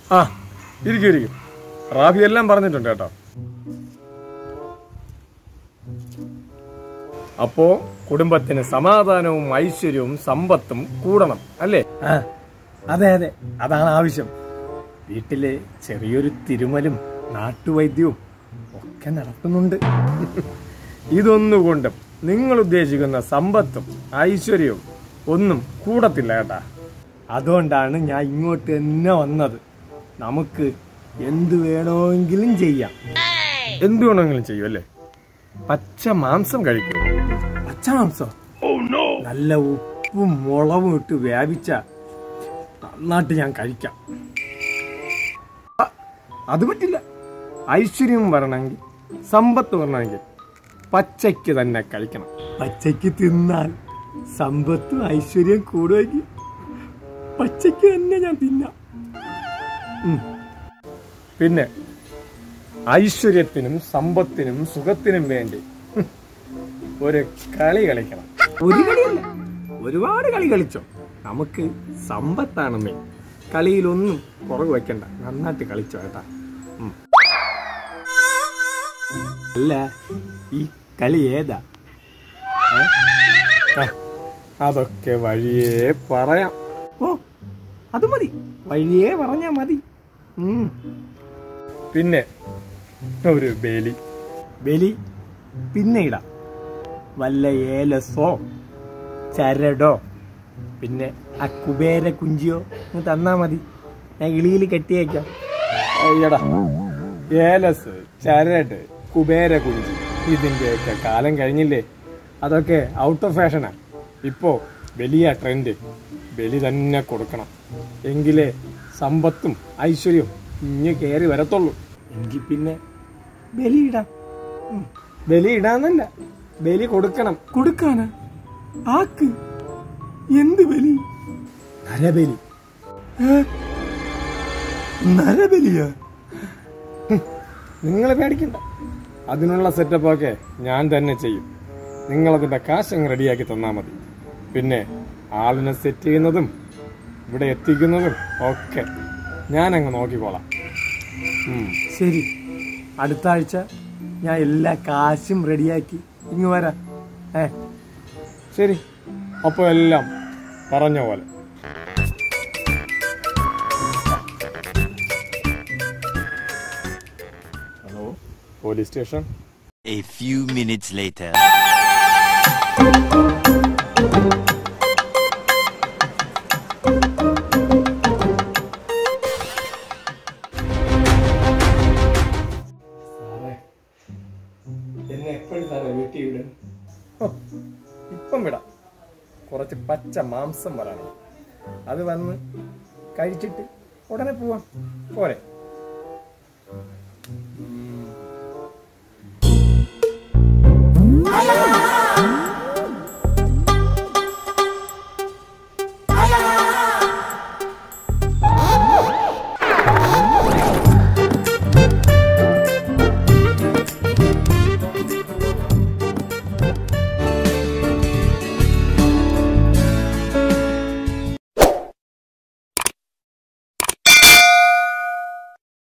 ആ ഇരിക്കും ഇരിക്കും റാഫി എല്ലാം പറഞ്ഞിട്ടുണ്ട് കേട്ടോ അപ്പോ കുടുംബത്തിന് സമാധാനവും ഐശ്വര്യവും സമ്പത്തും കൂടണം അല്ലേ ആ അതെ അതെ അതാണ് ആവശ്യം വീട്ടില് ചെറിയൊരു തിരുമലും നാട്ടുവൈദ്യവും ഒക്കെ നടത്തുന്നുണ്ട് ഇതൊന്നുകൊണ്ടും നിങ്ങൾ ഉദ്ദേശിക്കുന്ന സമ്പത്തും ഐശ്വര്യവും ഒന്നും കൂടത്തില്ല കേട്ടാ അതുകൊണ്ടാണ് ഞാൻ ഇങ്ങോട്ട് തന്നെ വന്നത് നമുക്ക് എന്ത് വേണമെങ്കിലും ചെയ്യാം എന്ത് വേണമെങ്കിലും ചെയ്യും അല്ലേ പച്ച മാംസം കഴിക്കും പച്ചമാംസം നല്ല ഉപ്പും മുളകും ഇട്ട് വ്യാപിച്ച നന്നായിട്ട് ഞാൻ കഴിക്കാം അ, അത് പറ്റില്ല ഐശ്വര്യം വരണമെങ്കിൽ സമ്പത്ത് വരണമെങ്കിൽ പച്ചയ്ക്ക് തന്നെ കഴിക്കണം പച്ചയ്ക്ക് തിന്നാൽ സമ്പത്തും ഐശ്വര്യം കൂടുമെങ്കിൽ പച്ചയ്ക്ക് തന്നെ ഞാൻ തിന്നാം പിന്നെ ഐശ്വര്യത്തിനും സമ്പത്തിനും സുഖത്തിനും വേണ്ടി ഹും, ഒരു കളി കളിക്കണം ഒരു കളിയല്ല ഒരുപാട് കളി കളിച്ചോ നമുക്ക് സമ്പത്താണ് മെയിൻ കളിയിലൊന്നും പുറകു വെക്കണ്ട നന്നായിട്ട് കളിച്ചോ കേട്ടാ ഉം. അല്ല ഈ കളി ഏതാ ആ, അതൊക്കെ വഴിയേ പറയാം ഓ അത് മതി വഴിയേ പറഞ്ഞാ മതി ഉം. പിന്നെ ഒരു ബേലി ബലി പിന്നെ ഇടാം വല്ല ഏലസോ ചരടോ പിന്നെ ആ കുബേര കുഞ്ചിയോ ഒന്ന് തന്നാ മതി ഞാൻ ഇളിയിൽ കെട്ടിയേക്കാം അയ്യടാ ഏലസ് ചരട് കുബേര കുഞ്ചി ഇതിന്റെയൊക്കെ കാലം കഴിഞ്ഞില്ലേ അതൊക്കെ ഔട്ട് ഓഫ് ഫാഷനാ ഇപ്പോ വലിയ ട്രെൻഡ് ബലി തന്നെ കൊടുക്കണം എങ്കിലേ സമ്പത്തും ഐശ്വര്യവും ഇഞ്ഞ് കയറി വരത്തുള്ളൂ എങ്കിൽ പിന്നെ ബലി ഇടാം ബലി ഇടാന്നല്ല ബലി കൊടുക്കണം കൊടുക്കാനാ ആക്ക് എന്ത് ബലി നരബലി ഏ? നരബലിയാ നിങ്ങൾ പേടിക്കണ്ട അതിനുള്ള സെറ്റപ്പൊക്കെ ഞാൻ തന്നെ ചെയ്യും നിങ്ങളതിന്റെ കാശ് അങ്ങ് റെഡിയാക്കി തന്നാൽ മതി പിന്നെ ആളിനെ സെറ്റ് ചെയ്യുന്നതും ഇവിടെ എത്തിക്കുന്നതും ഒക്കെ ഞാൻ അങ്ങ് നോക്കിക്കോളാം ഉം. ശരി അടുത്ത ആഴ്ച ഞാൻ എല്ലാ കാശും റെഡിയാക്കി ഇങ്ങ് വരാം ഏ ശരി അപ്പോൾ എല്ലാം പറഞ്ഞ പോലെ hello police station A few minutes later. എന്നെ എപ്പോഴും സാറേ വീട്ടിൽ വിടും ഹോ, ഇപ്പം വിടാം കുറച്ച് പച്ച മാംസം വരാണ് അത് വന്ന് കഴിച്ചിട്ട് ഉടനെ പോവാം പോരെ